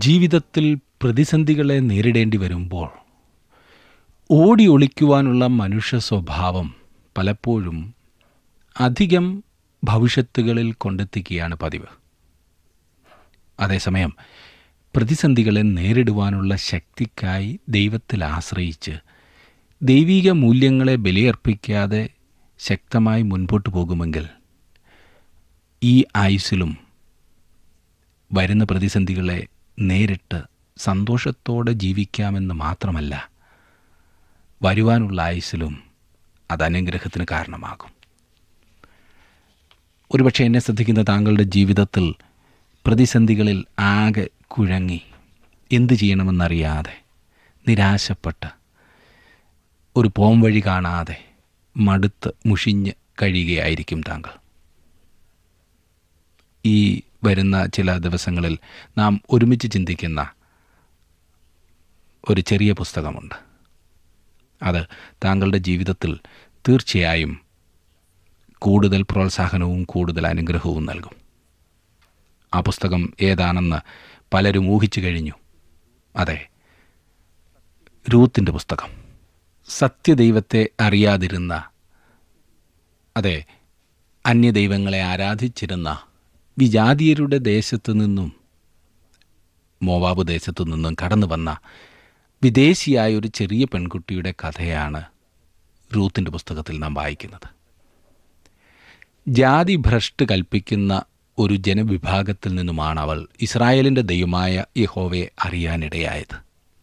ജീവിതത്തിൽ പ്രതിസന്ധികളെ നേരിടേണ്ടി വരുമ്പോൾ ഓടി ഒളിക്കുവാനുള്ള മനുഷ്യ സ്വഭാവം പലപ്പോഴും അധികം ഭവിഷ്യത്തുകളിൽ കൊണ്ടെത്തിക്കുകയാണ് പതിവ് അതേസമയം പ്രതിസന്ധികളെ നേരിടുവാനുള്ള ശക്തിക്കായി ദൈവത്തിൽ ആശ്രയിച്ച് ദൈവിക മൂല്യങ്ങളെ ബലിയർപ്പിക്കാതെ ശക്തമായി മുൻപോട്ട് പോകുമെങ്കിൽ ഈ ആയുസ്സിലും വരുന്ന പ്രതിസന്ധികളെ നേരിട്ട് സന്തോഷത്തോടെ ജീവിക്കാമെന്ന് മാത്രമല്ല വരുവാനുള്ള ആയുസ്സിലും അത് അനുഗ്രഹത്തിന് കാരണമാകും ഒരുപക്ഷെ എന്നെ ശ്രദ്ധിക്കുന്ന താങ്കളുടെ ജീവിതത്തിൽ പ്രതിസന്ധികളിൽ ആകെ കുഴങ്ങി എന്തു ചെയ്യണമെന്നറിയാതെ നിരാശപ്പെട്ട് ഒരു പോം വഴി കാണാതെ മടുത്ത് മുഷിഞ്ഞ് കഴിയുകയായിരിക്കും താങ്കൾ ഈ വരുന്ന ചില ദിവസങ്ങളിൽ നാം ഒരുമിച്ച് ചിന്തിക്കുന്ന ഒരു ചെറിയ പുസ്തകമുണ്ട് അത് താങ്കളുടെ ജീവിതത്തിൽ തീർച്ചയായും കൂടുതൽ പ്രോത്സാഹനവും കൂടുതൽ അനുഗ്രഹവും നൽകും ആ പുസ്തകം ഏതാണെന്ന് പലരും ഊഹിച്ചു കഴിഞ്ഞു അതെ രൂത്തിൻ്റെ പുസ്തകം സത്യദൈവത്തെ അറിയാതിരുന്ന അതെ അന്യദൈവങ്ങളെ ആരാധിച്ചിരുന്ന വിജാതീയരുടെ ദേശത്തു നിന്നും മോവാബ് ദേശത്തു നിന്നും കടന്നു വന്ന വിദേശിയായ ഒരു ചെറിയ പെൺകുട്ടിയുടെ കഥയാണ് റൂത്തിൻ്റെ പുസ്തകത്തിൽ നാം വായിക്കുന്നത് ജാതി ഭ്രഷ്ട് കൽപ്പിക്കുന്ന ഒരു ജനവിഭാഗത്തിൽ നിന്നുമാണ് അവൾ ഇസ്രായേലിൻ്റെ ദൈവമായ യഹോവയെ അറിയാനിടയായത്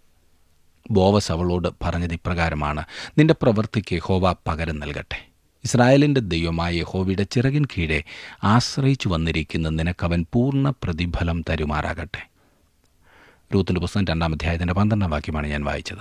ബോവസ് അവളോട് പറഞ്ഞത് ഇപ്രകാരമാണ് നിന്റെ പ്രവൃത്തിക്ക് യഹോവ പകരം നൽകട്ടെ ഇസ്രായേലിൻ്റെ ദൈവമായ യഹോവയുടെ ചിറകിൻ കീഴെ ആശ്രയിച്ചു വന്നിരിക്കുന്ന നിനക്കവൻ പൂർണ്ണ പ്രതിഫലം തരുമാറാകട്ടെ രൂത്തിൻ്റെ പുസ്തകം രണ്ടാം അധ്യായത്തിൻ്റെ പന്ത്രണ്ടാം വാക്യമാണ് ഞാൻ വായിച്ചത്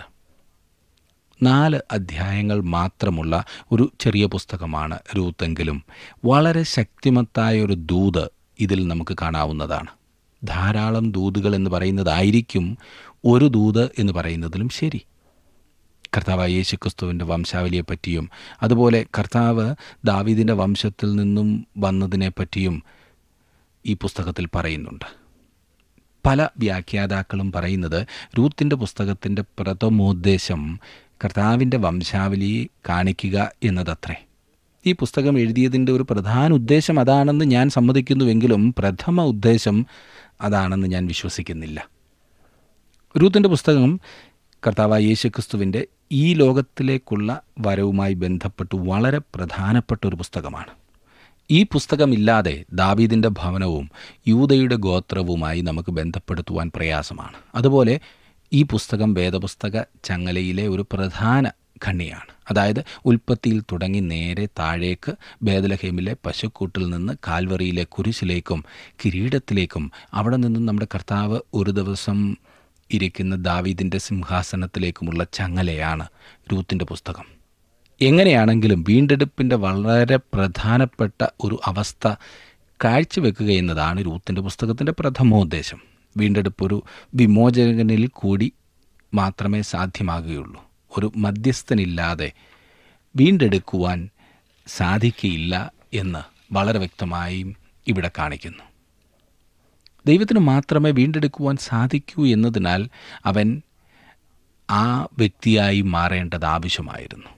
നാല് അധ്യായങ്ങൾ മാത്രമുള്ള ഒരു ചെറിയ പുസ്തകമാണ് രൂത്തെങ്കിലും വളരെ ശക്തിമത്തായ ഒരു ദൂത് ഇതിൽ നമുക്ക് കാണാവുന്നതാണ് ധാരാളം ദൂതുകൾ എന്ന് പറയുന്നതായിരിക്കും ഒരു ദൂത് എന്ന് പറയുന്നതിലും ശരി കർത്താവായ യേശു ക്രിസ്തുവിൻ്റെ വംശാവലിയെപ്പറ്റിയും അതുപോലെ കർത്താവ് ദാവീദിൻ്റെ വംശത്തിൽ നിന്നും വന്നതിനെപ്പറ്റിയും ഈ പുസ്തകത്തിൽ പറയുന്നുണ്ട് പല വ്യാഖ്യാതാക്കളും പറയുന്നത് റൂത്തിൻ്റെ പുസ്തകത്തിൻ്റെ പ്രഥമോദ്ദേശം കർത്താവിൻ്റെ വംശാവലിയെ കാണിക്കുക എന്നതത്രേ ഈ പുസ്തകം എഴുതിയതിൻ്റെ ഒരു പ്രധാന ഉദ്ദേശം അതാണെന്ന് ഞാൻ സമ്മതിക്കുന്നുവെങ്കിലും പ്രഥമ ഉദ്ദേശം അതാണെന്ന് ഞാൻ വിശ്വസിക്കുന്നില്ല രൂത്തിൻ്റെ പുസ്തകം കർത്താവായ യേശുക്രിസ്തുവിൻ്റെ ഈ ലോകത്തിലേക്കുള്ള വരവുമായി ബന്ധപ്പെട്ട് വളരെ പ്രധാനപ്പെട്ട ഒരു പുസ്തകമാണ് ഈ പുസ്തകമില്ലാതെ ദാവീദിൻ്റെ ഭവനവും യൂതയുടെ ഗോത്രവുമായി നമുക്ക് ബന്ധപ്പെടുത്തുവാൻ പ്രയാസമാണ് അതുപോലെ ഈ പുസ്തകം വേദപുസ്തക ചങ്ങലയിലെ ഒരു പ്രധാന ഖണ്ണിയാണ് അതായത് ഉൽപ്പത്തിയിൽ തുടങ്ങി നേരെ താഴേക്ക് ബേദലഹേമിലെ പശുക്കൂട്ടിൽ നിന്ന് കാൽവറിയിലെ കുരിശിലേക്കും കിരീടത്തിലേക്കും അവിടെ നിന്നും നമ്മുടെ കർത്താവ് ഒരു ദിവസം ഇരിക്കുന്ന ദാവീദിൻ്റെ സിംഹാസനത്തിലേക്കുമുള്ള ചങ്ങലയാണ് രൂത്തിൻ്റെ പുസ്തകം എങ്ങനെയാണെങ്കിലും വീണ്ടെടുപ്പിൻ്റെ വളരെ പ്രധാനപ്പെട്ട ഒരു അവസ്ഥ കാഴ്ചവെക്കുക എന്നതാണ് രൂത്തിൻ്റെ പുസ്തകത്തിൻ്റെ പ്രഥമോദ്ദേശം വീണ്ടെടുപ്പ് ഒരു വിമോചകനിൽ കൂടി മാത്രമേ സാധ്യമാകുകയുള്ളൂ ഒരു മധ്യസ്ഥനില്ലാതെ വീണ്ടെടുക്കുവാൻ സാധിക്കയില്ല എന്ന് വളരെ വ്യക്തമായും ഇവിടെ കാണിക്കുന്നു ദൈവത്തിന് മാത്രമേ വീണ്ടെടുക്കുവാൻ സാധിക്കൂ എന്നതിനാൽ അവൻ ആ വ്യക്തിയായി മാറേണ്ടത് ആവശ്യമായിരുന്നു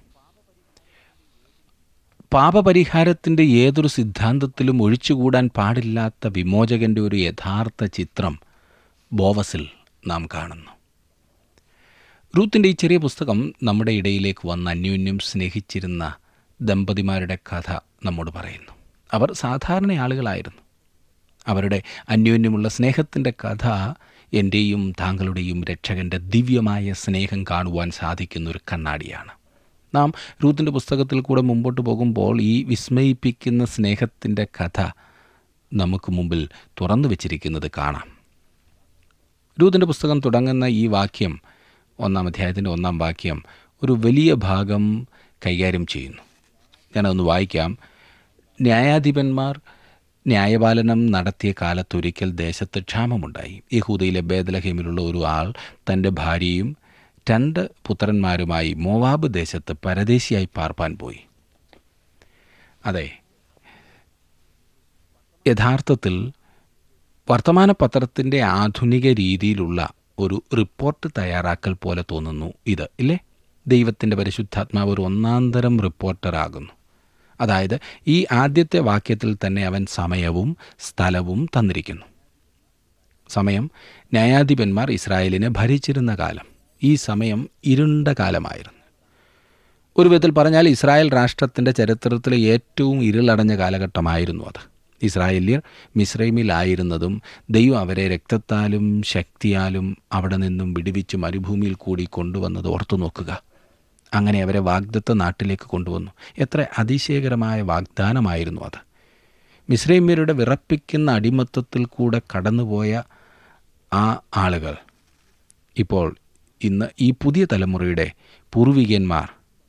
പാപപരിഹാരത്തിൻ്റെ ഏതൊരു സിദ്ധാന്തത്തിലും ഒഴിച്ചുകൂടാൻ പാടില്ലാത്ത വിമോചകൻ്റെ ഒരു യഥാർത്ഥ ചിത്രം ബോവസിൽ നാം കാണുന്നു റൂത്തിൻ്റെ ഈ ചെറിയ പുസ്തകം നമ്മുടെ ഇടയിലേക്ക് വന്ന് അന്യോന്യം സ്നേഹിച്ചിരുന്ന ദമ്പതിമാരുടെ കഥ നമ്മോട് പറയുന്നു അവർ സാധാരണ ആളുകളായിരുന്നു അവരുടെ അന്യോന്യമുള്ള സ്നേഹത്തിൻ്റെ കഥ എൻ്റെയും താങ്കളുടെയും രക്ഷകൻ്റെ ദിവ്യമായ സ്നേഹം കാണുവാൻ സാധിക്കുന്ന ഒരു കണ്ണാടിയാണ് നാം റൂത്തിൻ്റെ പുസ്തകത്തിൽ കൂടെ മുമ്പോട്ട് പോകുമ്പോൾ ഈ വിസ്മയിപ്പിക്കുന്ന സ്നേഹത്തിൻ്റെ കഥ നമുക്ക് മുമ്പിൽ തുറന്നു വച്ചിരിക്കുന്നത് കാണാം രൂത്തിൻ്റെ പുസ്തകം തുടങ്ങുന്ന ഈ വാക്യം ഒന്നാം അധ്യായത്തിൻ്റെ ഒന്നാം വാക്യം ഒരു വലിയ ഭാഗം കൈകാര്യം ചെയ്യുന്നു ഞാനതൊന്ന് വായിക്കാം ന്യായാധിപന്മാർ ന്യായപാലനം നടത്തിയ കാലത്തൊരിക്കൽ ദേശത്ത് ക്ഷാമമുണ്ടായി യഹൂദയിലെ ബേദലഹേമിലുള്ള ഒരു ആൾ തൻ്റെ ഭാര്യയും രണ്ട് പുത്രന്മാരുമായി മോവാബ് ദേശത്ത് പരദേശിയായി പാർപ്പാൻ പോയി അതെ യഥാർത്ഥത്തിൽ വർത്തമാന പത്രത്തിൻ്റെ ആധുനിക രീതിയിലുള്ള ഒരു റിപ്പോർട്ട് തയ്യാറാക്കൽ പോലെ തോന്നുന്നു ഇത് ഇല്ലേ ദൈവത്തിൻ്റെ പരിശുദ്ധാത്മാവ് ഒരു ഒന്നാന്തരം റിപ്പോർട്ടറാകുന്നു അതായത് ഈ ആദ്യത്തെ വാക്യത്തിൽ തന്നെ അവൻ സമയവും സ്ഥലവും തന്നിരിക്കുന്നു സമയം ന്യായാധിപന്മാർ ഇസ്രായേലിനെ ഭരിച്ചിരുന്ന കാലം ഈ സമയം ഇരുണ്ട കാലമായിരുന്നു ഒരു വിധത്തിൽ പറഞ്ഞാൽ ഇസ്രായേൽ രാഷ്ട്രത്തിൻ്റെ ചരിത്രത്തിലെ ഏറ്റവും ഇരുളടഞ്ഞ കാലഘട്ടമായിരുന്നു അത് ഇസ്രായേല്യർ മിശ്രൈമിലായിരുന്നതും ദൈവം അവരെ രക്തത്താലും ശക്തിയാലും അവിടെ നിന്നും വിടുവിച്ച് മരുഭൂമിയിൽ കൂടി കൊണ്ടുവന്നത് ഓർത്തു നോക്കുക അങ്ങനെ അവരെ വാഗ്ദത്ത നാട്ടിലേക്ക് കൊണ്ടുവന്നു എത്ര അതിശയകരമായ വാഗ്ദാനമായിരുന്നു അത് മിശ്രൈമ്യരുടെ വിറപ്പിക്കുന്ന അടിമത്തത്തിൽ കൂടെ കടന്നുപോയ ആ ആളുകൾ ഇപ്പോൾ ഇന്ന് ഈ പുതിയ തലമുറയുടെ പൂർവികന്മാർ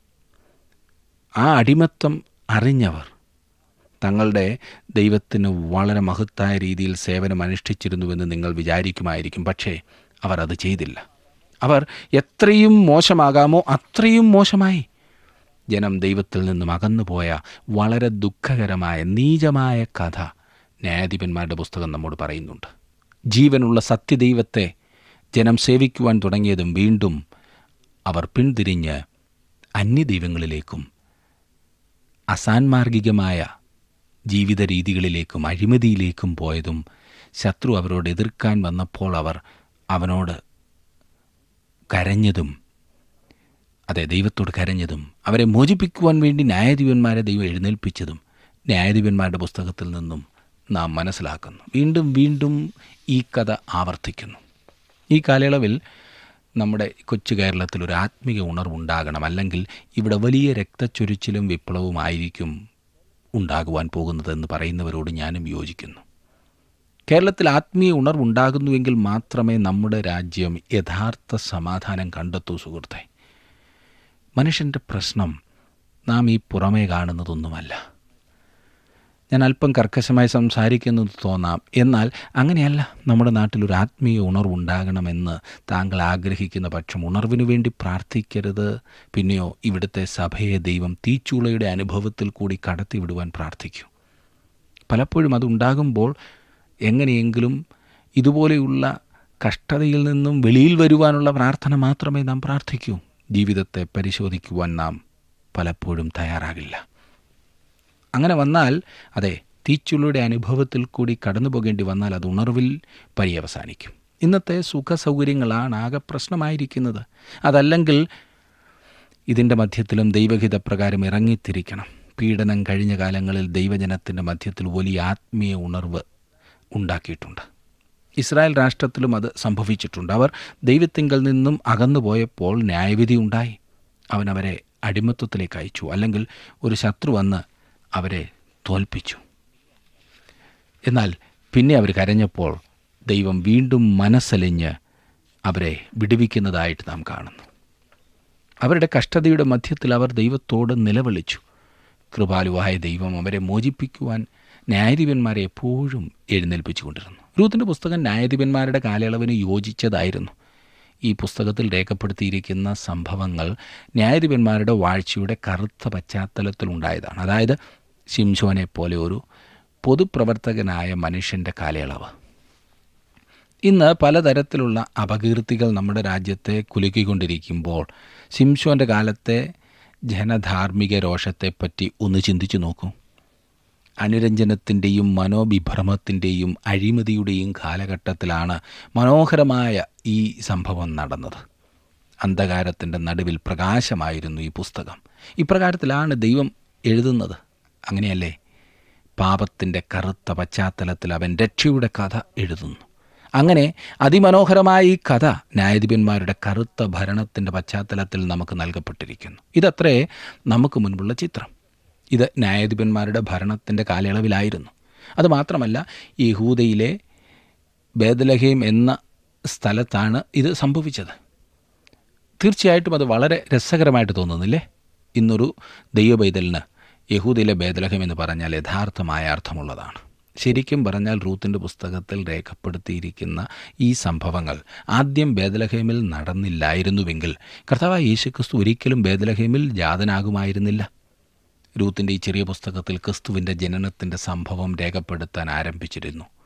ആ അടിമത്തം അറിഞ്ഞവർ തങ്ങളുടെ ദൈവത്തിന് വളരെ മഹത്തായ രീതിയിൽ സേവനം അനുഷ്ഠിച്ചിരുന്നുവെന്ന് നിങ്ങൾ വിചാരിക്കുമായിരിക്കും പക്ഷേ അവർ അത് ചെയ്തില്ല അവർ എത്രയും മോശമാകാമോ അത്രയും മോശമായി ജനം ദൈവത്തിൽ നിന്നും അകന്നുപോയ വളരെ ദുഃഖകരമായ നീചമായ കഥ ന്യായാധിപന്മാരുടെ പുസ്തകം നമ്മോട് പറയുന്നുണ്ട് ജീവനുള്ള സത്യദൈവത്തെ ജനം സേവിക്കുവാൻ തുടങ്ങിയതും വീണ്ടും അവർ പിന്തിരിഞ്ഞ് അന്യദൈവങ്ങളിലേക്കും അസാൻമാർഗികമായ ജീവിത രീതികളിലേക്കും അഴിമതിയിലേക്കും പോയതും ശത്രു അവരോട് എതിർക്കാൻ വന്നപ്പോൾ അവർ അവനോട് കരഞ്ഞതും അതെ ദൈവത്തോട് കരഞ്ഞതും അവരെ മോചിപ്പിക്കുവാൻ വേണ്ടി ന്യായാധിപന്മാരെ ദൈവം എഴുന്നേൽപ്പിച്ചതും ന്യായാധിപന്മാരുടെ പുസ്തകത്തിൽ നിന്നും നാം മനസ്സിലാക്കുന്നു വീണ്ടും വീണ്ടും ഈ കഥ ആവർത്തിക്കുന്നു ഈ കാലയളവിൽ നമ്മുടെ കൊച്ചു കേരളത്തിൽ ഒരു ആത്മീയ ഉണർവുണ്ടാകണം അല്ലെങ്കിൽ ഇവിടെ വലിയ രക്തച്ചൊരിച്ചിലും വിപ്ലവമായിരിക്കും ഉണ്ടാകുവാൻ പോകുന്നതെന്ന് പറയുന്നവരോട് ഞാനും യോജിക്കുന്നു കേരളത്തിൽ ആത്മീയ ഉണർവുണ്ടാകുന്നുവെങ്കിൽ മാത്രമേ നമ്മുടെ രാജ്യം യഥാർത്ഥ സമാധാനം കണ്ടെത്തൂ സുഹൃത്തെ മനുഷ്യൻ്റെ പ്രശ്നം നാം ഈ പുറമേ കാണുന്നതൊന്നുമല്ല ഞാൻ അല്പം കർക്കശമായി സംസാരിക്കുന്നത് തോന്നാം എന്നാൽ അങ്ങനെയല്ല നമ്മുടെ നാട്ടിൽ ഒരു ആത്മീയ ഉണർവുണ്ടാകണമെന്ന് താങ്കൾ ആഗ്രഹിക്കുന്ന പക്ഷം ഉണർവിനു വേണ്ടി പ്രാർത്ഥിക്കരുത് പിന്നെയോ ഇവിടുത്തെ സഭയെ ദൈവം തീച്ചൂളയുടെ അനുഭവത്തിൽ കൂടി കടത്തിവിടുവാൻ പ്രാർത്ഥിക്കൂ പലപ്പോഴും അതുണ്ടാകുമ്പോൾ എങ്ങനെയെങ്കിലും ഇതുപോലെയുള്ള കഷ്ടതയിൽ നിന്നും വെളിയിൽ വരുവാനുള്ള പ്രാർത്ഥന മാത്രമേ നാം പ്രാർത്ഥിക്കൂ ജീവിതത്തെ പരിശോധിക്കുവാൻ നാം പലപ്പോഴും തയ്യാറാകില്ല അങ്ങനെ വന്നാൽ അതെ തീച്ചുള്ളിയുടെ അനുഭവത്തിൽ കൂടി കടന്നു പോകേണ്ടി വന്നാൽ അത് ഉണർവിൽ പര്യവസാനിക്കും ഇന്നത്തെ സുഖ സൗകര്യങ്ങളാണ് ആകെ പ്രശ്നമായിരിക്കുന്നത് അതല്ലെങ്കിൽ ഇതിൻ്റെ മധ്യത്തിലും ദൈവഹിതപ്രകാരം ഇറങ്ങിത്തിരിക്കണം പീഡനം കഴിഞ്ഞ കാലങ്ങളിൽ ദൈവജനത്തിൻ്റെ മധ്യത്തിൽ വലിയ ആത്മീയ ഉണർവ് ഉണ്ടാക്കിയിട്ടുണ്ട് ഇസ്രായേൽ രാഷ്ട്രത്തിലും അത് സംഭവിച്ചിട്ടുണ്ട് അവർ ദൈവത്തിങ്കൽ നിന്നും അകന്നുപോയപ്പോൾ ന്യായവിധി ഉണ്ടായി അവൻ അവരെ അടിമത്വത്തിലേക്ക് അയച്ചു അല്ലെങ്കിൽ ഒരു ശത്രു വന്ന് അവരെ തോൽപ്പിച്ചു എന്നാൽ പിന്നെ അവർ കരഞ്ഞപ്പോൾ ദൈവം വീണ്ടും മനസ്സലിഞ്ഞ് അവരെ വിടുവിക്കുന്നതായിട്ട് നാം കാണുന്നു അവരുടെ കഷ്ടതയുടെ മധ്യത്തിൽ അവർ ദൈവത്തോട് നിലവിളിച്ചു കൃപാലുവായ ദൈവം അവരെ മോചിപ്പിക്കുവാൻ ന്യായാധിപന്മാരെ എപ്പോഴും എഴുന്നേൽപ്പിച്ചുകൊണ്ടിരുന്നു രൂത്തിൻ്റെ പുസ്തകം ന്യായാധിപന്മാരുടെ കാലയളവിന് യോജിച്ചതായിരുന്നു ഈ പുസ്തകത്തിൽ രേഖപ്പെടുത്തിയിരിക്കുന്ന സംഭവങ്ങൾ ന്യായാധിപന്മാരുടെ വാഴ്ചയുടെ കറുത്ത പശ്ചാത്തലത്തിലുണ്ടായതാണ് അതായത് ശിംശോനെ പോലെ ഒരു പൊതുപ്രവർത്തകനായ മനുഷ്യൻ്റെ കാലയളവ് ഇന്ന് പലതരത്തിലുള്ള അപകീർത്തികൾ നമ്മുടെ രാജ്യത്തെ കുലുക്കിക്കൊണ്ടിരിക്കുമ്പോൾ ശിംശോൻ്റെ കാലത്തെ ജനധാർമ്മിക രോഷത്തെപ്പറ്റി ഒന്ന് ചിന്തിച്ചു നോക്കൂ അനുരഞ്ജനത്തിൻ്റെയും മനോവിഭ്രമത്തിൻ്റെയും അഴിമതിയുടെയും കാലഘട്ടത്തിലാണ് മനോഹരമായ ഈ സംഭവം നടന്നത് അന്ധകാരത്തിൻ്റെ നടുവിൽ പ്രകാശമായിരുന്നു ഈ പുസ്തകം ഇപ്രകാരത്തിലാണ് ദൈവം എഴുതുന്നത് അങ്ങനെയല്ലേ പാപത്തിൻ്റെ കറുത്ത പശ്ചാത്തലത്തിൽ അവൻ രക്ഷയുടെ കഥ എഴുതുന്നു അങ്ങനെ അതിമനോഹരമായ ഈ കഥ ന്യായാധിപന്മാരുടെ കറുത്ത ഭരണത്തിൻ്റെ പശ്ചാത്തലത്തിൽ നമുക്ക് നൽകപ്പെട്ടിരിക്കുന്നു ഇതത്രേ നമുക്ക് മുൻപുള്ള ചിത്രം ഇത് ന്യായാധിപന്മാരുടെ ഭരണത്തിൻ്റെ കാലയളവിലായിരുന്നു അതുമാത്രമല്ല യഹൂദയിലെ ബേദലഹീം എന്ന സ്ഥലത്താണ് ഇത് സംഭവിച്ചത് തീർച്ചയായിട്ടും അത് വളരെ രസകരമായിട്ട് തോന്നുന്നില്ലേ ഇന്നൊരു ദൈവബൈതലിന് യഹൂദയിലെ ബേദലഹം എന്ന് പറഞ്ഞാൽ യഥാർത്ഥമായ അർത്ഥമുള്ളതാണ് ശരിക്കും പറഞ്ഞാൽ റൂത്തിൻ്റെ പുസ്തകത്തിൽ രേഖപ്പെടുത്തിയിരിക്കുന്ന ഈ സംഭവങ്ങൾ ആദ്യം ബേദലഹേമിൽ നടന്നില്ലായിരുന്നുവെങ്കിൽ കർത്താവായ യേശുക്രിസ്തു ഒരിക്കലും ബേദലഹേമിൽ ജാതനാകുമായിരുന്നില്ല രൂത്തിൻ്റെ ഈ ചെറിയ പുസ്തകത്തിൽ ക്രിസ്തുവിൻ്റെ ജനനത്തിൻ്റെ സംഭവം രേഖപ്പെടുത്താൻ ആരംഭിച്ചിരുന്നു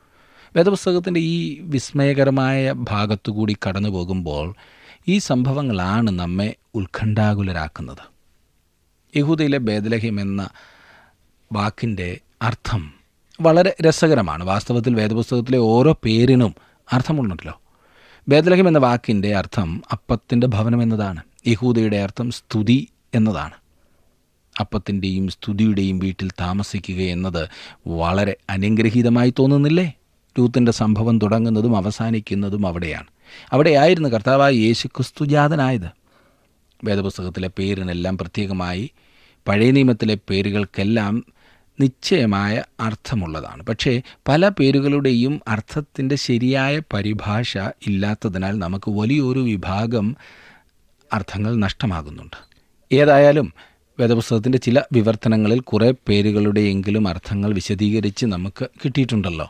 വേദപുസ്തകത്തിൻ്റെ ഈ വിസ്മയകരമായ ഭാഗത്തുകൂടി കടന്നു പോകുമ്പോൾ ഈ സംഭവങ്ങളാണ് നമ്മെ ഉത്കണ്ഠാകുലരാക്കുന്നത് യഹൂദയിലെ ബേദലഹിം എന്ന വാക്കിൻ്റെ അർത്ഥം വളരെ രസകരമാണ് വാസ്തവത്തിൽ വേദപുസ്തകത്തിലെ ഓരോ പേരിനും അർത്ഥമുണ്ടല്ലോ ബേദലഹിം എന്ന വാക്കിൻ്റെ അർത്ഥം അപ്പത്തിൻ്റെ ഭവനം എന്നതാണ് യഹൂദയുടെ അർത്ഥം സ്തുതി എന്നതാണ് അപ്പത്തിൻ്റെയും സ്തുതിയുടെയും വീട്ടിൽ താമസിക്കുക എന്നത് വളരെ അനുഗ്രഹീതമായി തോന്നുന്നില്ലേ രൂത്തിൻ്റെ സംഭവം തുടങ്ങുന്നതും അവസാനിക്കുന്നതും അവിടെയാണ് അവിടെയായിരുന്നു കർത്താവായ യേശു ക്രിസ്തുജാതനായത് വേദപുസ്തകത്തിലെ പേരിനെല്ലാം പ്രത്യേകമായി പഴയ നിയമത്തിലെ പേരുകൾക്കെല്ലാം നിശ്ചയമായ അർത്ഥമുള്ളതാണ് പക്ഷേ പല പേരുകളുടെയും അർത്ഥത്തിൻ്റെ ശരിയായ പരിഭാഷ ഇല്ലാത്തതിനാൽ നമുക്ക് വലിയൊരു വിഭാഗം അർത്ഥങ്ങൾ നഷ്ടമാകുന്നുണ്ട് ഏതായാലും വേദപുസ്തകത്തിൻ്റെ ചില വിവർത്തനങ്ങളിൽ കുറേ പേരുകളുടെയെങ്കിലും അർത്ഥങ്ങൾ വിശദീകരിച്ച് നമുക്ക് കിട്ടിയിട്ടുണ്ടല്ലോ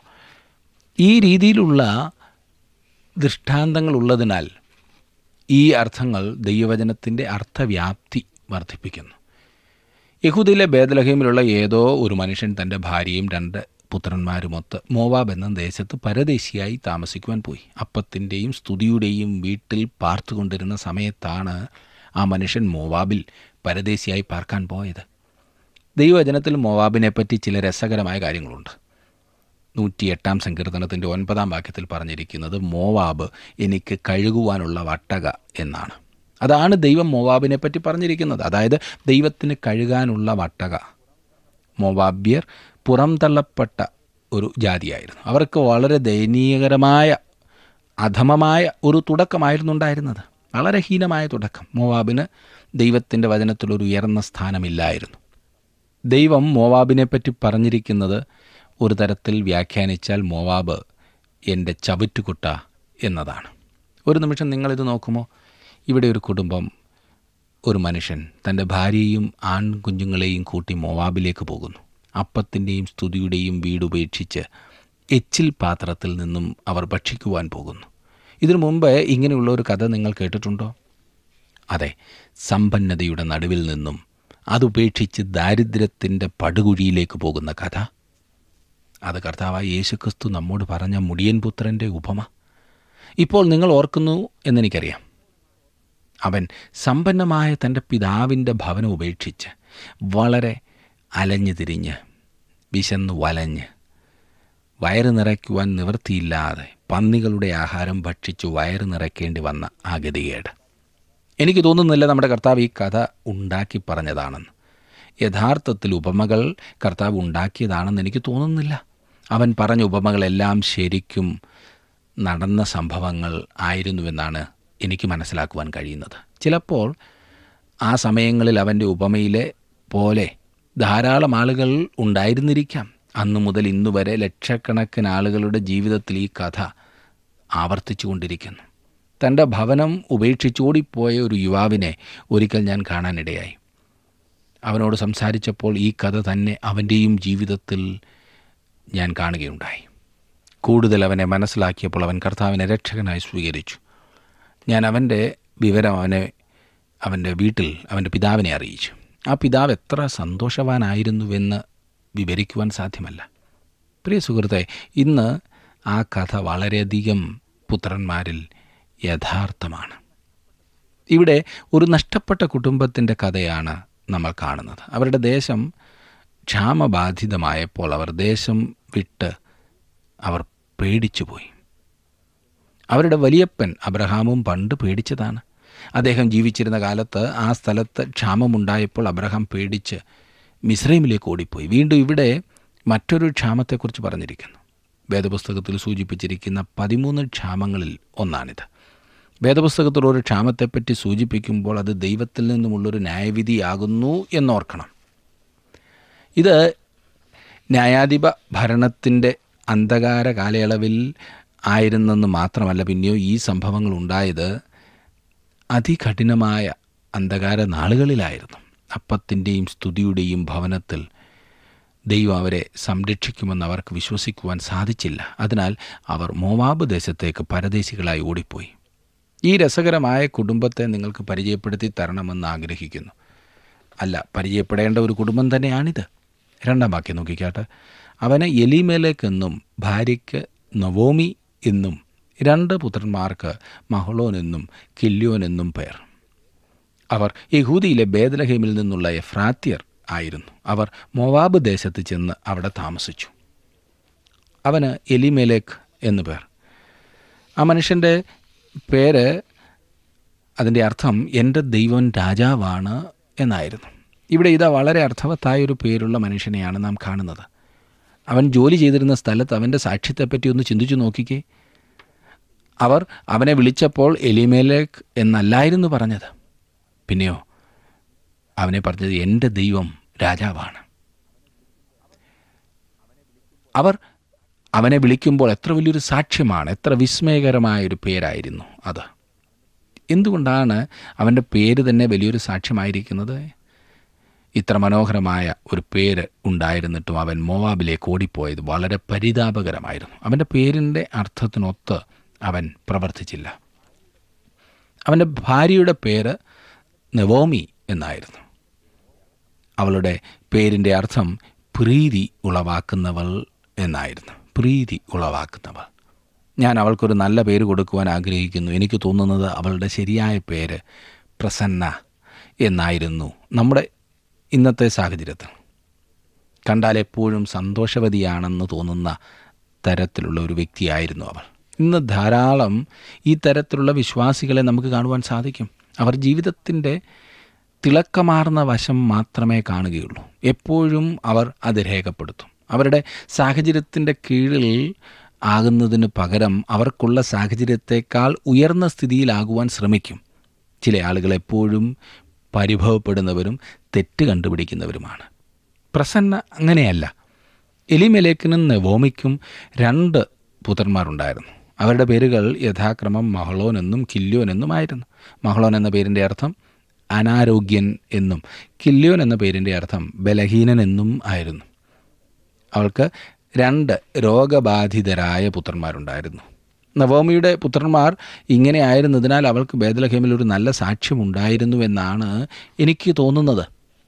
ഈ രീതിയിലുള്ള ദൃഷ്ടാന്തങ്ങൾ ഉള്ളതിനാൽ ഈ അർത്ഥങ്ങൾ ദൈവവചനത്തിൻ്റെ അർത്ഥവ്യാപ്തി വർദ്ധിപ്പിക്കുന്നു യഹൂദയിലെ ബേദലഹീമിലുള്ള ഏതോ ഒരു മനുഷ്യൻ തൻ്റെ ഭാര്യയും രണ്ട് പുത്രന്മാരുമൊത്ത് മോവാബ് എന്ന ദേശത്ത് പരദേശിയായി താമസിക്കുവാൻ പോയി അപ്പത്തിൻ്റെയും സ്തുതിയുടെയും വീട്ടിൽ പാർത്തുകൊണ്ടിരുന്ന സമയത്താണ് ആ മനുഷ്യൻ മോവാബിൽ പരദേശിയായി പാർക്കാൻ പോയത് ദൈവവചനത്തിൽ മോവാബിനെപ്പറ്റി ചില രസകരമായ കാര്യങ്ങളുണ്ട് നൂറ്റിയെട്ടാം സങ്കീർത്തനത്തിൻ്റെ ഒൻപതാം വാക്യത്തിൽ പറഞ്ഞിരിക്കുന്നത് മോവാബ് എനിക്ക് കഴുകുവാനുള്ള വട്ടക എന്നാണ് അതാണ് ദൈവം മോവാബിനെ പറ്റി പറഞ്ഞിരിക്കുന്നത് അതായത് ദൈവത്തിന് കഴുകാനുള്ള വട്ടക മോവാബ്യർ പുറംതള്ളപ്പെട്ട ഒരു ജാതിയായിരുന്നു അവർക്ക് വളരെ ദയനീയകരമായ അധമമായ ഒരു തുടക്കമായിരുന്നു ഉണ്ടായിരുന്നത് വളരെ ഹീനമായ തുടക്കം മോവാബിന് ദൈവത്തിൻ്റെ വചനത്തിലൊരു ഉയർന്ന സ്ഥാനമില്ലായിരുന്നു ദൈവം മോവാബിനെ പറ്റി പറഞ്ഞിരിക്കുന്നത് ഒരു തരത്തിൽ വ്യാഖ്യാനിച്ചാൽ മോവാബ് എൻ്റെ ചവിറ്റുകുട്ട എന്നതാണ് ഒരു നിമിഷം നിങ്ങളിത് നോക്കുമോ ഇവിടെ ഒരു കുടുംബം ഒരു മനുഷ്യൻ തൻ്റെ ഭാര്യയും ആൺകുഞ്ഞുങ്ങളെയും കൂട്ടി മോവാബിലേക്ക് പോകുന്നു അപ്പത്തിൻ്റെയും സ്തുതിയുടെയും വീട് ഉപേക്ഷിച്ച് എച്ചിൽ പാത്രത്തിൽ നിന്നും അവർ ഭക്ഷിക്കുവാൻ പോകുന്നു ഇതിനു മുമ്പ് ഇങ്ങനെയുള്ള ഒരു കഥ നിങ്ങൾ കേട്ടിട്ടുണ്ടോ അതെ സമ്പന്നതയുടെ നടുവിൽ നിന്നും അതുപേക്ഷിച്ച് ദാരിദ്ര്യത്തിൻ്റെ പടുകുഴിയിലേക്ക് പോകുന്ന കഥ അത് കർത്താവായ യേശുക്രിസ്തു നമ്മോട് പറഞ്ഞ മുടിയൻ പുത്രൻ്റെ ഉപമ ഇപ്പോൾ നിങ്ങൾ ഓർക്കുന്നു എന്നെനിക്കറിയാം അവൻ സമ്പന്നമായ തൻ്റെ പിതാവിൻ്റെ ഭവനം ഉപേക്ഷിച്ച് വളരെ അലഞ്ഞു തിരിഞ്ഞ് വിശന്ന് വലഞ്ഞ് വയറ് നിറയ്ക്കുവാൻ നിവൃത്തിയില്ലാതെ പന്നികളുടെ ആഹാരം ഭക്ഷിച്ചു വയറ് നിറയ്ക്കേണ്ടി വന്ന ആ ഗതികേട് എനിക്ക് തോന്നുന്നില്ല നമ്മുടെ കർത്താവ് ഈ കഥ ഉണ്ടാക്കി പറഞ്ഞതാണെന്ന് യഥാർത്ഥത്തിൽ ഉപമകൾ കർത്താവ് ഉണ്ടാക്കിയതാണെന്ന് എനിക്ക് തോന്നുന്നില്ല അവൻ പറഞ്ഞ ഉപമകളെല്ലാം ശരിക്കും നടന്ന സംഭവങ്ങൾ ആയിരുന്നുവെന്നാണ് എനിക്ക് മനസ്സിലാക്കുവാൻ കഴിയുന്നത് ചിലപ്പോൾ ആ സമയങ്ങളിൽ അവൻ്റെ ഉപമയിലെ പോലെ ധാരാളം ആളുകൾ ഉണ്ടായിരുന്നിരിക്കാം അന്നു മുതൽ ഇന്നു വരെ ലക്ഷക്കണക്കിന് ആളുകളുടെ ജീവിതത്തിൽ ഈ കഥ ആവർത്തിച്ചുകൊണ്ടിരിക്കുന്നു തൻ്റെ ഭവനം ഉപേക്ഷിച്ചോടിപ്പോയ ഒരു യുവാവിനെ ഒരിക്കൽ ഞാൻ കാണാനിടയായി അവനോട് സംസാരിച്ചപ്പോൾ ഈ കഥ തന്നെ അവൻ്റെയും ജീവിതത്തിൽ ഞാൻ കാണുകയുണ്ടായി കൂടുതൽ അവനെ മനസ്സിലാക്കിയപ്പോൾ അവൻ കർത്താവിനെ രക്ഷകനായി സ്വീകരിച്ചു ഞാൻ അവൻ്റെ വിവരം അവനെ അവൻ്റെ വീട്ടിൽ അവൻ്റെ പിതാവിനെ അറിയിച്ചു ആ പിതാവ് എത്ര സന്തോഷവാനായിരുന്നുവെന്ന് വിവരിക്കുവാൻ സാധ്യമല്ല പ്രിയ സുഹൃത്തെ ഇന്ന് ആ കഥ വളരെയധികം പുത്രന്മാരിൽ യഥാർത്ഥമാണ് ഇവിടെ ഒരു നഷ്ടപ്പെട്ട കുടുംബത്തിൻ്റെ കഥയാണ് നമ്മൾ കാണുന്നത് അവരുടെ ദേശം ക്ഷാമബാധിതമായപ്പോൾ അവർ ദേശം വിട്ട് അവർ പേടിച്ചുപോയി അവരുടെ വലിയപ്പൻ അബ്രഹാമും പണ്ട് പേടിച്ചതാണ് അദ്ദേഹം ജീവിച്ചിരുന്ന കാലത്ത് ആ സ്ഥലത്ത് ക്ഷാമമുണ്ടായപ്പോൾ അബ്രഹാം പേടിച്ച് മിസ്രൈമിലേക്ക് ഓടിപ്പോയി വീണ്ടും ഇവിടെ മറ്റൊരു ക്ഷാമത്തെക്കുറിച്ച് പറഞ്ഞിരിക്കുന്നു വേദപുസ്തകത്തിൽ സൂചിപ്പിച്ചിരിക്കുന്ന പതിമൂന്ന് ക്ഷാമങ്ങളിൽ ഒന്നാണിത് വേദപുസ്തകത്തിൽ ഒരു ക്ഷാമത്തെപ്പറ്റി സൂചിപ്പിക്കുമ്പോൾ അത് ദൈവത്തിൽ നിന്നുമുള്ളൊരു ന്യായവിധിയാകുന്നു എന്നോർക്കണം ഇത് ന്യായാധിപ ഭരണത്തിൻ്റെ അന്ധകാര കാലയളവിൽ ആയിരുന്നെന്ന് മാത്രമല്ല പിന്നെയോ ഈ സംഭവങ്ങൾ ഉണ്ടായത് അതികഠിനമായ അന്ധകാര നാളുകളിലായിരുന്നു അപ്പത്തിൻ്റെയും സ്തുതിയുടെയും ഭവനത്തിൽ ദൈവം അവരെ സംരക്ഷിക്കുമെന്ന് അവർക്ക് വിശ്വസിക്കുവാൻ സാധിച്ചില്ല അതിനാൽ അവർ മോവാബ് ദേശത്തേക്ക് പരദേശികളായി ഓടിപ്പോയി ഈ രസകരമായ കുടുംബത്തെ നിങ്ങൾക്ക് പരിചയപ്പെടുത്തി തരണമെന്ന് ആഗ്രഹിക്കുന്നു അല്ല പരിചയപ്പെടേണ്ട ഒരു കുടുംബം തന്നെയാണിത് രണ്ടാം വാക്യം നോക്കിക്കാട്ടെ അവന് എലിമേലേക്കെന്നും ഭാര്യയ്ക്ക് നവോമി എന്നും രണ്ട് പുത്രന്മാർക്ക് മഹളോൻ എന്നും കില്യോൻ എന്നും പേർ അവർ യഹൂദിയിലെ ബേദലഹേമിൽ നിന്നുള്ള എഫ്രാത്യർ ആയിരുന്നു അവർ മൊവാബ് ദേശത്ത് ചെന്ന് അവിടെ താമസിച്ചു അവന് എലിമേലേക്ക് എന്നു പേർ ആ മനുഷ്യൻ്റെ പേര് അതിൻ്റെ അർത്ഥം എൻ്റെ ദൈവൻ രാജാവാണ് എന്നായിരുന്നു ഇവിടെ ഇതാ വളരെ അർത്ഥവത്തായ ഒരു പേരുള്ള മനുഷ്യനെയാണ് നാം കാണുന്നത് അവൻ ജോലി ചെയ്തിരുന്ന സ്ഥലത്ത് അവൻ്റെ സാക്ഷ്യത്തെപ്പറ്റി ഒന്ന് ചിന്തിച്ചു നോക്കിക്കേ അവർ അവനെ വിളിച്ചപ്പോൾ എലിമേലേക്ക് എന്നല്ലായിരുന്നു പറഞ്ഞത് പിന്നെയോ അവനെ പറഞ്ഞത് എൻ്റെ ദൈവം രാജാവാണ് അവർ അവനെ വിളിക്കുമ്പോൾ എത്ര വലിയൊരു സാക്ഷ്യമാണ് എത്ര വിസ്മയകരമായ ഒരു പേരായിരുന്നു അത് എന്തുകൊണ്ടാണ് അവൻ്റെ പേര് തന്നെ വലിയൊരു സാക്ഷ്യമായിരിക്കുന്നത് ഇത്ര മനോഹരമായ ഒരു പേര് ഉണ്ടായിരുന്നിട്ടും അവൻ മോവാബിലേക്ക് ഓടിപ്പോയത് വളരെ പരിതാപകരമായിരുന്നു അവൻ്റെ പേരിൻ്റെ അർത്ഥത്തിനൊത്ത് അവൻ പ്രവർത്തിച്ചില്ല അവൻ്റെ ഭാര്യയുടെ പേര് നവോമി എന്നായിരുന്നു അവളുടെ പേരിൻ്റെ അർത്ഥം പ്രീതി ഉളവാക്കുന്നവൾ എന്നായിരുന്നു പ്രീതി ഉളവാക്കുന്നവൾ ഞാൻ അവൾക്കൊരു നല്ല പേര് കൊടുക്കുവാൻ ആഗ്രഹിക്കുന്നു എനിക്ക് തോന്നുന്നത് അവളുടെ ശരിയായ പേര് പ്രസന്ന എന്നായിരുന്നു നമ്മുടെ ഇന്നത്തെ സാഹചര്യത്തിൽ കണ്ടാൽ എപ്പോഴും സന്തോഷവതിയാണെന്ന് തോന്നുന്ന തരത്തിലുള്ള ഒരു വ്യക്തിയായിരുന്നു അവൾ ഇന്ന് ധാരാളം ഈ തരത്തിലുള്ള വിശ്വാസികളെ നമുക്ക് കാണുവാൻ സാധിക്കും അവർ ജീവിതത്തിൻ്റെ തിളക്കമാർന്ന വശം മാത്രമേ കാണുകയുള്ളൂ എപ്പോഴും അവർ അത് രേഖപ്പെടുത്തും അവരുടെ സാഹചര്യത്തിൻ്റെ കീഴിൽ ആകുന്നതിന് പകരം അവർക്കുള്ള സാഹചര്യത്തെക്കാൾ ഉയർന്ന സ്ഥിതിയിലാകുവാൻ ശ്രമിക്കും ചില ആളുകൾ എപ്പോഴും പരിഭവപ്പെടുന്നവരും തെറ്റ് കണ്ടുപിടിക്കുന്നവരുമാണ് പ്രസന്ന അങ്ങനെയല്ല എലിമെലേക്കിനും നെവോമിക്കും രണ്ട് പുത്രന്മാരുണ്ടായിരുന്നു അവരുടെ പേരുകൾ യഥാക്രമം മഹളോൻ എന്നും കില്യോൻ എന്നുമായിരുന്നു മഹളോൻ എന്ന പേരിൻ്റെ അർത്ഥം അനാരോഗ്യൻ എന്നും കില്യോൻ എന്ന പേരിൻ്റെ അർത്ഥം ബലഹീനൻ എന്നും ആയിരുന്നു അവൾക്ക് രണ്ട് രോഗബാധിതരായ പുത്രന്മാരുണ്ടായിരുന്നു നവോമിയുടെ പുത്രന്മാർ ഇങ്ങനെ ആയിരുന്നതിനാൽ അവൾക്ക് ബേദലഹേമിൽ ഒരു നല്ല സാക്ഷ്യമുണ്ടായിരുന്നു എന്നാണ് എനിക്ക് തോന്നുന്നത്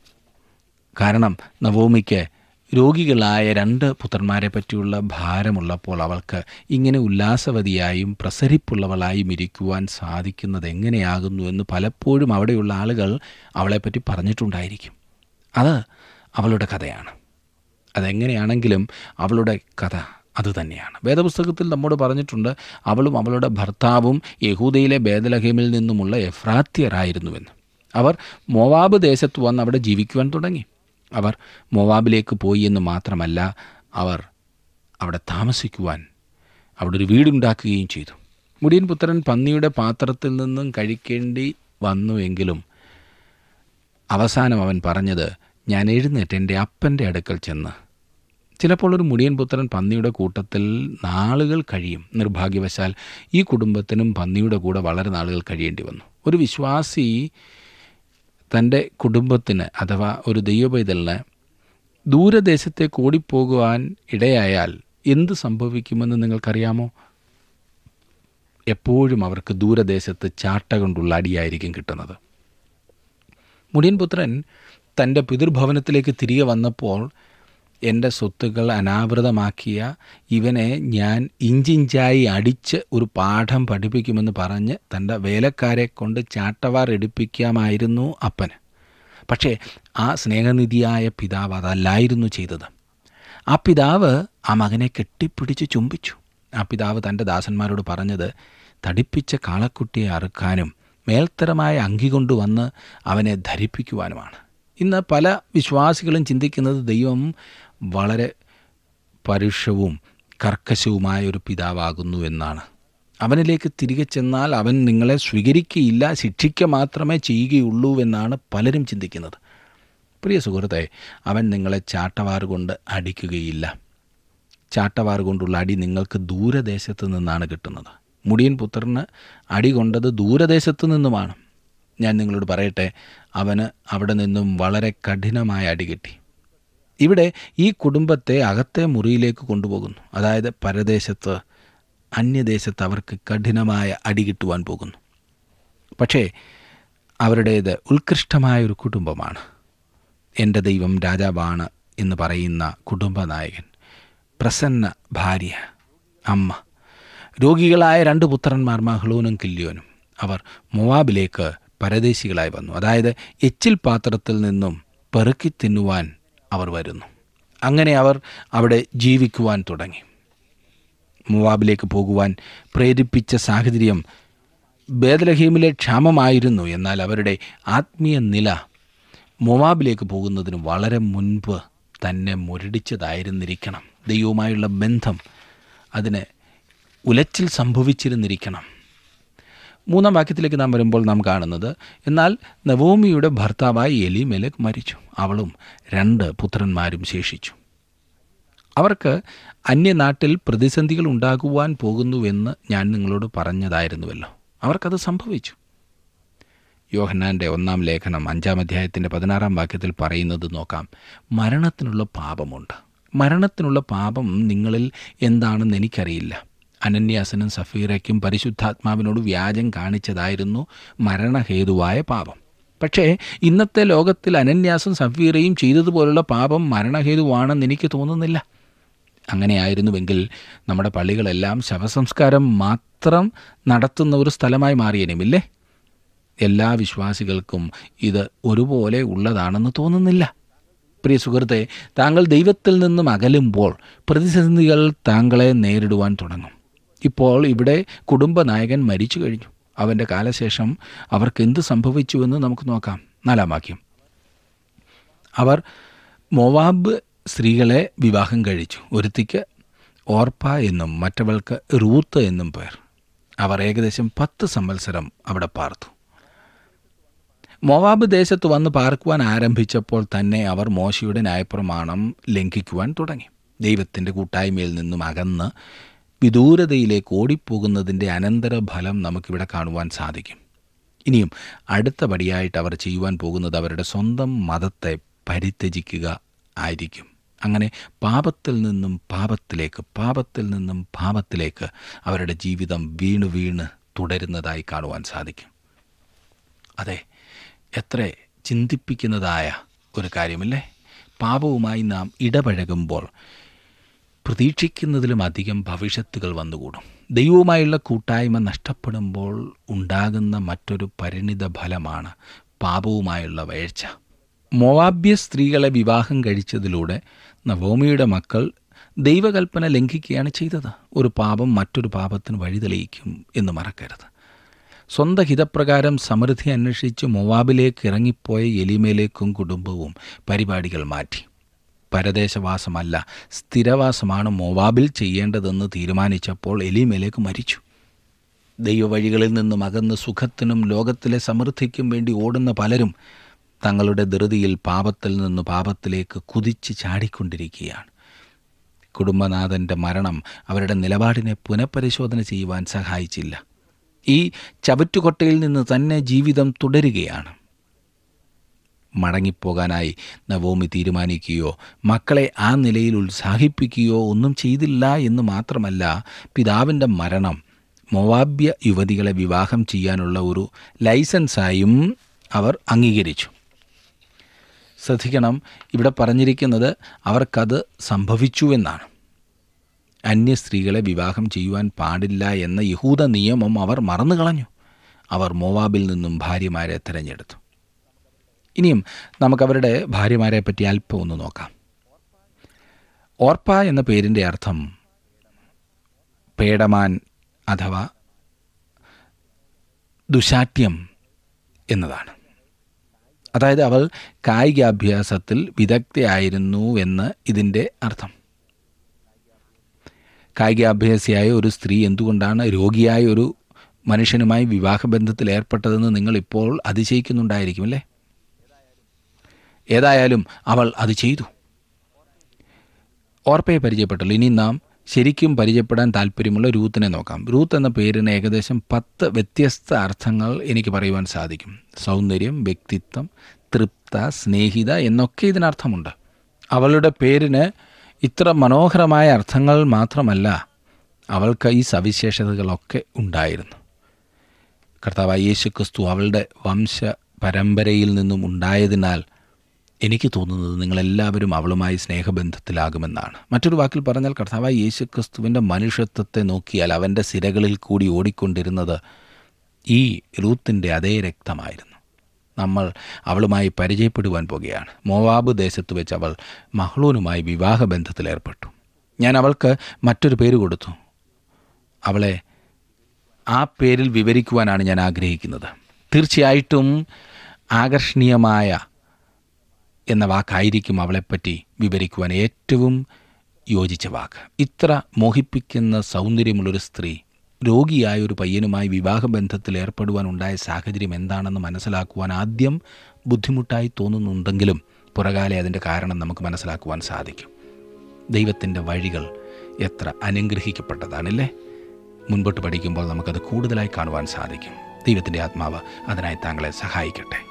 കാരണം നവോമിക്ക് രോഗികളായ രണ്ട് പുത്രന്മാരെ പറ്റിയുള്ള ഭാരമുള്ളപ്പോൾ അവൾക്ക് ഇങ്ങനെ ഉല്ലാസവതിയായും പ്രസരിപ്പുള്ളവളായും ഇരിക്കുവാൻ സാധിക്കുന്നത് എങ്ങനെയാകുന്നു എന്ന് പലപ്പോഴും അവിടെയുള്ള ആളുകൾ അവളെപ്പറ്റി പറഞ്ഞിട്ടുണ്ടായിരിക്കും അത് അവളുടെ കഥയാണ് അതെങ്ങനെയാണെങ്കിലും അവളുടെ കഥ അതുതന്നെയാണ് വേദപുസ്തകത്തിൽ നമ്മോട് പറഞ്ഞിട്ടുണ്ട് അവളും അവളുടെ ഭർത്താവും യഹൂദയിലെ ബേദലഹേമിൽ നിന്നുമുള്ള എഫ്രാത്യരായിരുന്നുവെന്ന് അവർ മോവാബ് ദേശത്ത് വന്ന് അവിടെ ജീവിക്കുവാൻ തുടങ്ങി അവർ മോവാബിലേക്ക് പോയി എന്ന് മാത്രമല്ല അവർ അവിടെ താമസിക്കുവാൻ അവിടെ ഒരു വീടുണ്ടാക്കുകയും ചെയ്തു മുടിയൻ പുത്രൻ പന്നിയുടെ പാത്രത്തിൽ നിന്നും കഴിക്കേണ്ടി വന്നുവെങ്കിലും അവസാനം അവൻ പറഞ്ഞത് ഞാൻ എഴുന്നേറ്റ് എൻ്റെ അപ്പൻ്റെ അടുക്കൽ ചെന്ന് ചിലപ്പോൾ ഒരു മുടിയൻ പുത്രൻ പന്നിയുടെ കൂട്ടത്തിൽ നാളുകൾ കഴിയും നിർഭാഗ്യവശാൽ ഈ കുടുംബത്തിനും പന്നിയുടെ കൂടെ വളരെ നാളുകൾ കഴിയേണ്ടി വന്നു ഒരു വിശ്വാസി തൻ്റെ കുടുംബത്തിന് അഥവാ ഒരു ദൈവപൈതലിന് ദൂരദേശത്തേക്ക് ഓടിപ്പോകുവാൻ ഇടയായാൽ എന്ത് സംഭവിക്കുമെന്ന് നിങ്ങൾക്കറിയാമോ എപ്പോഴും അവർക്ക് ദൂരദേശത്ത് ചാട്ട കൊണ്ടുള്ള അടിയായിരിക്കും കിട്ടുന്നത് മുടിയൻ പുത്രൻ തൻ്റെ പിതൃഭവനത്തിലേക്ക് തിരികെ വന്നപ്പോൾ എൻ്റെ സ്വത്തുക്കൾ അനാവൃതമാക്കിയ ഇവനെ ഞാൻ ഇഞ്ചിഞ്ചായി അടിച്ച് ഒരു പാഠം പഠിപ്പിക്കുമെന്ന് പറഞ്ഞ് തൻ്റെ വേലക്കാരെ കൊണ്ട് ചാട്ടവാർ എടുപ്പിക്കാമായിരുന്നു അപ്പന് പക്ഷേ ആ സ്നേഹനിധിയായ പിതാവ് അതല്ലായിരുന്നു ചെയ്തത് ആ പിതാവ് ആ മകനെ കെട്ടിപ്പിടിച്ച് ചുംബിച്ചു ആ പിതാവ് തൻ്റെ ദാസന്മാരോട് പറഞ്ഞത് തടിപ്പിച്ച കാളക്കുട്ടിയെ അറുക്കാനും മേൽത്തരമായ അങ്കി കൊണ്ടുവന്ന് അവനെ ധരിപ്പിക്കുവാനുമാണ് ഇന്ന് പല വിശ്വാസികളും ചിന്തിക്കുന്നത് ദൈവം വളരെ പരുഷവും കർക്കശവുമായ ഒരു പിതാവാകുന്നു എന്നാണ് അവനിലേക്ക് തിരികെ ചെന്നാൽ അവൻ നിങ്ങളെ സ്വീകരിക്കുകയില്ല ശിക്ഷിക്കുക മാത്രമേ ചെയ്യുകയുള്ളൂ എന്നാണ് പലരും ചിന്തിക്കുന്നത് പ്രിയ സുഹൃത്തെ അവൻ നിങ്ങളെ ചാട്ടവാറ് കൊണ്ട് അടിക്കുകയില്ല ചാട്ടവാറ് കൊണ്ടുള്ള അടി നിങ്ങൾക്ക് ദൂരദേശത്ത് നിന്നാണ് കിട്ടുന്നത് മുടിയൻ പുത്രന് അടി കൊണ്ടത് ദൂരദേശത്ത് നിന്നുമാണ് ഞാൻ നിങ്ങളോട് പറയട്ടെ അവന് അവിടെ നിന്നും വളരെ കഠിനമായ അടി കിട്ടി ഇവിടെ ഈ കുടുംബത്തെ അകത്തെ മുറിയിലേക്ക് കൊണ്ടുപോകുന്നു അതായത് പരദേശത്ത് അന്യദേശത്ത് അവർക്ക് കഠിനമായ അടി കിട്ടുവാൻ പോകുന്നു പക്ഷേ അവരുടേത് ഉത്കൃഷ്ടമായ ഒരു കുടുംബമാണ് എൻ്റെ ദൈവം രാജാവാണ് എന്ന് പറയുന്ന കുടുംബനായകൻ പ്രസന്ന ഭാര്യ അമ്മ രോഗികളായ രണ്ട് പുത്രന്മാർ മഹ്ലൂനും കില്യോനും അവർ മൊവാബിലേക്ക് പരദേശികളായി വന്നു അതായത് എച്ചിൽ പാത്രത്തിൽ നിന്നും പെറുക്കി തിന്നുവാൻ അവർ വരുന്നു അങ്ങനെ അവർ അവിടെ ജീവിക്കുവാൻ തുടങ്ങി മുവാബിലേക്ക് പോകുവാൻ പ്രേരിപ്പിച്ച സാഹചര്യം ബേദലഹീമിലെ ക്ഷാമമായിരുന്നു എന്നാൽ അവരുടെ ആത്മീയ നില മൊവാബിലേക്ക് പോകുന്നതിന് വളരെ മുൻപ് തന്നെ മുരടിച്ചതായിരുന്നിരിക്കണം ദൈവവുമായുള്ള ബന്ധം അതിന് ഉലച്ചിൽ സംഭവിച്ചിരുന്നിരിക്കണം മൂന്നാം വാക്യത്തിലേക്ക് നാം വരുമ്പോൾ നാം കാണുന്നത് എന്നാൽ നവോമിയുടെ ഭർത്താവായി എലിമെലക് മരിച്ചു അവളും രണ്ട് പുത്രന്മാരും ശേഷിച്ചു അവർക്ക് അന്യനാട്ടിൽ പ്രതിസന്ധികൾ ഉണ്ടാകുവാൻ പോകുന്നുവെന്ന് ഞാൻ നിങ്ങളോട് പറഞ്ഞതായിരുന്നുവല്ലോ അവർക്കത് സംഭവിച്ചു യോഹന്നാൻ്റെ ഒന്നാം ലേഖനം അഞ്ചാം അധ്യായത്തിൻ്റെ പതിനാറാം വാക്യത്തിൽ പറയുന്നത് നോക്കാം മരണത്തിനുള്ള പാപമുണ്ട് മരണത്തിനുള്ള പാപം നിങ്ങളിൽ എന്താണെന്ന് എനിക്കറിയില്ല അനന്യാസനും സഫീറയ്ക്കും പരിശുദ്ധാത്മാവിനോട് വ്യാജം കാണിച്ചതായിരുന്നു മരണഹേതുവായ പാപം പക്ഷേ ഇന്നത്തെ ലോകത്തിൽ അനന്യാസും സഫീറയും ചെയ്തതുപോലുള്ള പാപം മരണഹേതുവാണെന്ന് എനിക്ക് തോന്നുന്നില്ല അങ്ങനെയായിരുന്നുവെങ്കിൽ നമ്മുടെ പള്ളികളെല്ലാം ശവസംസ്കാരം മാത്രം നടത്തുന്ന ഒരു സ്ഥലമായി മാറിയനുമില്ലേ എല്ലാ വിശ്വാസികൾക്കും ഇത് ഒരുപോലെ ഉള്ളതാണെന്ന് തോന്നുന്നില്ല പ്രിയ സുഹൃത്തെ താങ്കൾ ദൈവത്തിൽ നിന്നും അകലുമ്പോൾ പ്രതിസന്ധികൾ താങ്കളെ നേരിടുവാൻ തുടങ്ങും ഇപ്പോൾ ഇവിടെ കുടുംബനായകൻ മരിച്ചു കഴിഞ്ഞു അവൻ്റെ കാലശേഷം അവർക്ക് എന്ത് സംഭവിച്ചുവെന്ന് നമുക്ക് നോക്കാം നാലാം വാക്യം അവർ മൊവാബ് സ്ത്രീകളെ വിവാഹം കഴിച്ചു ഒരുത്തിക്ക് ഓർപ്പ എന്നും മറ്റവൾക്ക് റൂത്ത് എന്നും പേർ അവർ ഏകദേശം പത്ത് സംവത്സരം അവിടെ പാർത്തു മോവാബ് ദേശത്ത് വന്ന് പാർക്കുവാൻ ആരംഭിച്ചപ്പോൾ തന്നെ അവർ മോശയുടെ ന്യായപ്രമാണം ലംഘിക്കുവാൻ തുടങ്ങി ദൈവത്തിൻ്റെ കൂട്ടായ്മയിൽ നിന്നും അകന്ന് വിദൂരതയിലേക്ക് ഓടിപ്പോകുന്നതിൻ്റെ അനന്തരഫലം നമുക്കിവിടെ കാണുവാൻ സാധിക്കും ഇനിയും അടുത്ത പടിയായിട്ട് അവർ ചെയ്യുവാൻ പോകുന്നത് അവരുടെ സ്വന്തം മതത്തെ പരിത്യജിക്കുക ആയിരിക്കും അങ്ങനെ പാപത്തിൽ നിന്നും പാപത്തിലേക്ക് പാപത്തിൽ നിന്നും പാപത്തിലേക്ക് അവരുടെ ജീവിതം വീണ് വീണ് തുടരുന്നതായി കാണുവാൻ സാധിക്കും അതെ എത്ര ചിന്തിപ്പിക്കുന്നതായ ഒരു കാര്യമല്ലേ പാപവുമായി നാം ഇടപഴകുമ്പോൾ പ്രതീക്ഷിക്കുന്നതിലും അധികം ഭവിഷ്യത്തുകൾ വന്നുകൂടും ദൈവവുമായുള്ള കൂട്ടായ്മ നഷ്ടപ്പെടുമ്പോൾ ഉണ്ടാകുന്ന മറ്റൊരു പരിണിത ഫലമാണ് പാപവുമായുള്ള വേഴ്ച മോവാബ്യ സ്ത്രീകളെ വിവാഹം കഴിച്ചതിലൂടെ നവോമിയുടെ മക്കൾ ദൈവകൽപ്പന ലംഘിക്കുകയാണ് ചെയ്തത് ഒരു പാപം മറ്റൊരു പാപത്തിന് വഴിതെളിയിക്കും എന്ന് മറക്കരുത് സ്വന്തം ഹിതപ്രകാരം സമൃദ്ധി അന്വേഷിച്ച് മൊവാബിലേക്ക് ഇറങ്ങിപ്പോയ എലിമേലേക്കും കുടുംബവും പരിപാടികൾ മാറ്റി പരദേശവാസമല്ല സ്ഥിരവാസമാണ് മൊവാബിൽ ചെയ്യേണ്ടതെന്ന് തീരുമാനിച്ചപ്പോൾ എലിമേലേക്ക് മരിച്ചു ദൈവവഴികളിൽ നിന്നും അകന്ന് സുഖത്തിനും ലോകത്തിലെ സമൃദ്ധിക്കും വേണ്ടി ഓടുന്ന പലരും തങ്ങളുടെ ധൃതിയിൽ പാപത്തിൽ നിന്ന് പാപത്തിലേക്ക് കുതിച്ച് ചാടിക്കൊണ്ടിരിക്കുകയാണ് കുടുംബനാഥൻ്റെ മരണം അവരുടെ നിലപാടിനെ പുനഃപരിശോധന ചെയ്യുവാൻ സഹായിച്ചില്ല ഈ ചവറ്റുകൊട്ടയിൽ നിന്ന് തന്നെ ജീവിതം തുടരുകയാണ് മടങ്ങിപ്പോകാനായി നവോമി തീരുമാനിക്കുകയോ മക്കളെ ആ നിലയിൽ ഉത്സാഹിപ്പിക്കുകയോ ഒന്നും ചെയ്തില്ല എന്ന് മാത്രമല്ല പിതാവിൻ്റെ മരണം മൊവാബ്യ യുവതികളെ വിവാഹം ചെയ്യാനുള്ള ഒരു ലൈസൻസായും അവർ അംഗീകരിച്ചു ശ്രദ്ധിക്കണം ഇവിടെ പറഞ്ഞിരിക്കുന്നത് അവർക്കത് സംഭവിച്ചു എന്നാണ് അന്യ സ്ത്രീകളെ വിവാഹം ചെയ്യുവാൻ പാടില്ല എന്ന യഹൂദ നിയമം അവർ മറന്നു കളഞ്ഞു അവർ മോവാബിൽ നിന്നും ഭാര്യമാരെ തിരഞ്ഞെടുത്തു ഇനിയും നമുക്കവരുടെ ഭാര്യമാരെ പറ്റി അല്പം ഒന്ന് നോക്കാം ഓർപ്പ എന്ന പേരിൻ്റെ അർത്ഥം പേടമാൻ അഥവാ ദുശാഠ്യം എന്നതാണ് അതായത് അവൾ കായികാഭ്യാസത്തിൽ വിദഗ്ധയായിരുന്നു എന്ന് ഇതിൻ്റെ അർത്ഥം കായികാഭ്യാസിയായ ഒരു സ്ത്രീ എന്തുകൊണ്ടാണ് രോഗിയായ ഒരു മനുഷ്യനുമായി വിവാഹബന്ധത്തിൽ ഏർപ്പെട്ടതെന്ന് നിങ്ങൾ ഇപ്പോൾ അതിശയിക്കുന്നുണ്ടായിരിക്കും അല്ലേ ഏതായാലും അവൾ അത് ചെയ്തു ഓർപ്പയെ പരിചയപ്പെട്ടല്ലോ ഇനി നാം ശരിക്കും പരിചയപ്പെടാൻ താല്പര്യമുള്ള രൂത്തിനെ നോക്കാം രൂത്ത് എന്ന പേരിന് ഏകദേശം പത്ത് വ്യത്യസ്ത അർത്ഥങ്ങൾ എനിക്ക് പറയുവാൻ സാധിക്കും സൗന്ദര്യം വ്യക്തിത്വം തൃപ്ത സ്നേഹിത എന്നൊക്കെ ഇതിനർത്ഥമുണ്ട് അവളുടെ പേരിന് ഇത്ര മനോഹരമായ അർത്ഥങ്ങൾ മാത്രമല്ല അവൾക്ക് ഈ സവിശേഷതകളൊക്കെ ഉണ്ടായിരുന്നു കർത്താവായ യേശു ക്രിസ്തു അവളുടെ വംശ പരമ്പരയിൽ നിന്നും ഉണ്ടായതിനാൽ എനിക്ക് തോന്നുന്നത് നിങ്ങളെല്ലാവരും അവളുമായി സ്നേഹബന്ധത്തിലാകുമെന്നാണ് മറ്റൊരു വാക്കിൽ പറഞ്ഞാൽ കർത്താവായ യേശുക്രിസ്തുവിൻ്റെ മനുഷ്യത്വത്തെ നോക്കിയാൽ അവൻ്റെ സിരകളിൽ കൂടി ഓടിക്കൊണ്ടിരുന്നത് ഈ റൂത്തിൻ്റെ അതേ രക്തമായിരുന്നു നമ്മൾ അവളുമായി പരിചയപ്പെടുവാൻ പോകുകയാണ് മോവാബ് ദേശത്ത് വെച്ച് അവൾ മഹ്ളൂനുമായി വിവാഹബന്ധത്തിലേർപ്പെട്ടു ഞാൻ അവൾക്ക് മറ്റൊരു പേര് കൊടുത്തു അവളെ ആ പേരിൽ വിവരിക്കുവാനാണ് ഞാൻ ആഗ്രഹിക്കുന്നത് തീർച്ചയായിട്ടും ആകർഷണീയമായ എന്ന വാക്കായിരിക്കും അവളെപ്പറ്റി വിവരിക്കുവാൻ ഏറ്റവും യോജിച്ച വാക്ക് ഇത്ര മോഹിപ്പിക്കുന്ന സൗന്ദര്യമുള്ളൊരു സ്ത്രീ രോഗിയായ ഒരു പയ്യനുമായി വിവാഹബന്ധത്തിൽ ഏർപ്പെടുവാൻ ഉണ്ടായ സാഹചര്യം എന്താണെന്ന് മനസ്സിലാക്കുവാൻ ആദ്യം ബുദ്ധിമുട്ടായി തോന്നുന്നുണ്ടെങ്കിലും പുറകാലെ അതിൻ്റെ കാരണം നമുക്ക് മനസ്സിലാക്കുവാൻ സാധിക്കും ദൈവത്തിൻ്റെ വഴികൾ എത്ര അനുഗ്രഹിക്കപ്പെട്ടതാണല്ലേ മുൻപോട്ട് പഠിക്കുമ്പോൾ നമുക്കത് കൂടുതലായി കാണുവാൻ സാധിക്കും ദൈവത്തിൻ്റെ ആത്മാവ് അതിനായി താങ്കളെ സഹായിക്കട്ടെ